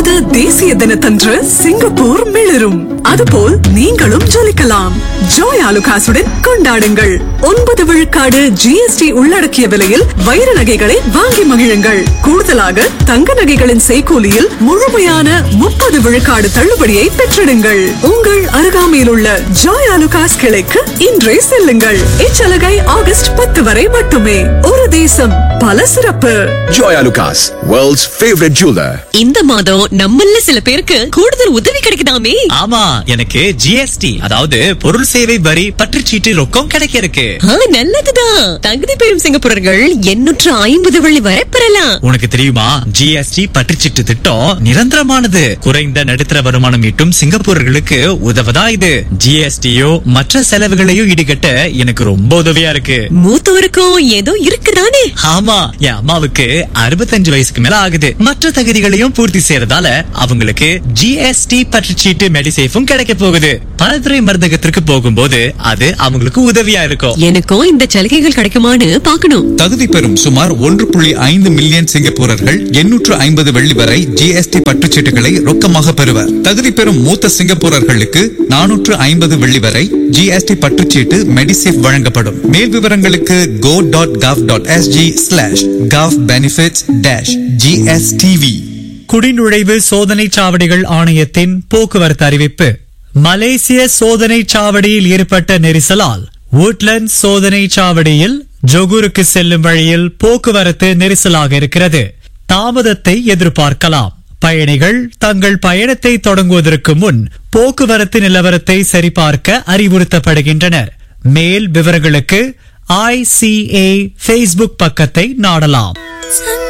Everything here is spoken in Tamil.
இந்த தேசிய தினத்தன்று சிங்கப்பூர் மிளிரும் அதுபோல் நீங்களும் ஜொலிக்கலாம் ஜோய் ஆலுகாசுடன் கொண்டாடுங்கள் ஒன்பது விழுக்காடு ஜிஎஸ்டி உள்ளடக்கிய விலையில் வைர நகைகளை வாங்கி மகிழுங்கள் கூடுதலாக தங்க நகைகளின் செய்கூலியில் முழுமையான முப்பது விழுக்காடு தள்ளுபடியை பெற்றிடுங்கள் உங்கள் அருகாமையில் உள்ள ஜாய் ஆலுகாஸ் கிளைக்கு இன்றே செல்லுங்கள் இச்சலுகை ஆகஸ்ட் பத்து வரை மட்டுமே ஒரு தேசம் பல சிறப்பு Joy Lucas, world's favorite jeweler. இந்த மாதம் நம்மள சில பேருக்கு கூடுதல் உதவி கிடைக்குதாமே ஆமா எனக்கு ஜிஎஸ்டி அதாவது பொருள் சேவை வரி பற்றுச்சீட்டு ரொக்கம் கிடைக்க இருக்கு ஆ, நல்லதுதான் தகுதி பெறும் சிங்கப்பூரர்கள் எண்ணூற்று ஐம்பது வெள்ளி வரை பெறலாம் உனக்கு தெரியுமா ஜிஎஸ்டி பற்றுச்சீட்டு திட்டம் நிரந்தரமானது குறைந்த நடுத்தர வருமானம் ஈட்டும் சிங்கப்பூரர்களுக்கு உதவதா இது ஜிஎஸ்டியோ மற்ற செலவுகளையும் ஈடுகட்ட எனக்கு ரொம்ப உதவியா இருக்கு மூத்தோருக்கும் ஏதோ இருக்குதானே ஆமா என் அம்மாவுக்கு அறுபத்தஞ்சு வயசுக்கு மேல ஆகுது மற்ற தகுதிகளையும் பூர்த்தி செய்யறதால அவங்களுக்கு ஜிஎஸ்டி பற்றுச்சீட்டு மெடிசேஃபும் கிடைக்க போகுது பலதுறை மருந்தகத்திற்கு போகும்போது அது அவங்களுக்கு உதவியா இருக்கும் எனக்கும் இந்த சலுகைகள் கிடைக்குமான்னு பாக்கணும் தகுதி பெறும் சுமார் ஒன்று புள்ளி ஐந்து மில்லியன் சிங்கப்பூரர்கள் எண்ணூற்று ஐம்பது வெள்ளி வரை ஜிஎஸ்டி பற்றுச்சீட்டுகளை ரொக்கமாக பெறுவர் தகுதி பெறும் மூத்த சிங்கப்பூரர்களுக்கு நானூற்று ஐம்பது வெள்ளி வரை ஜிஎஸ்டி பற்றுச்சீட்டு மெடிசேஃப் வழங்கப்படும் மேல் விவரங்களுக்கு go dot gov dot SG slash gov benefits dash GSTV குடிநுழைவு சோதனை சாவடிகள் ஆணையத்தின் போக்குவரத்து அறிவிப்பு மலேசிய சோதனை சாவடியில் ஏற்பட்ட நெரிசலால் woodlands சோதனை சாவடியில் ஜொகூருக்கு செல்லும் வழியில் போக்குவரத்து நெரிசலாக இருக்கிறது தாமதத்தை எதிர்பார்க்கலாம் பயணிகள் தங்கள் பயணத்தை தொடங்குவதற்கு முன் போக்குவரத்து நிலவரத்தை சரிபார்க்க அறிவுறுத்தப்படுகின்றனர் மேல் விவரங்களுக்கு ஐசிஏ ஃபேஸ்புக் பக்கத்தை நாடலாம் சன்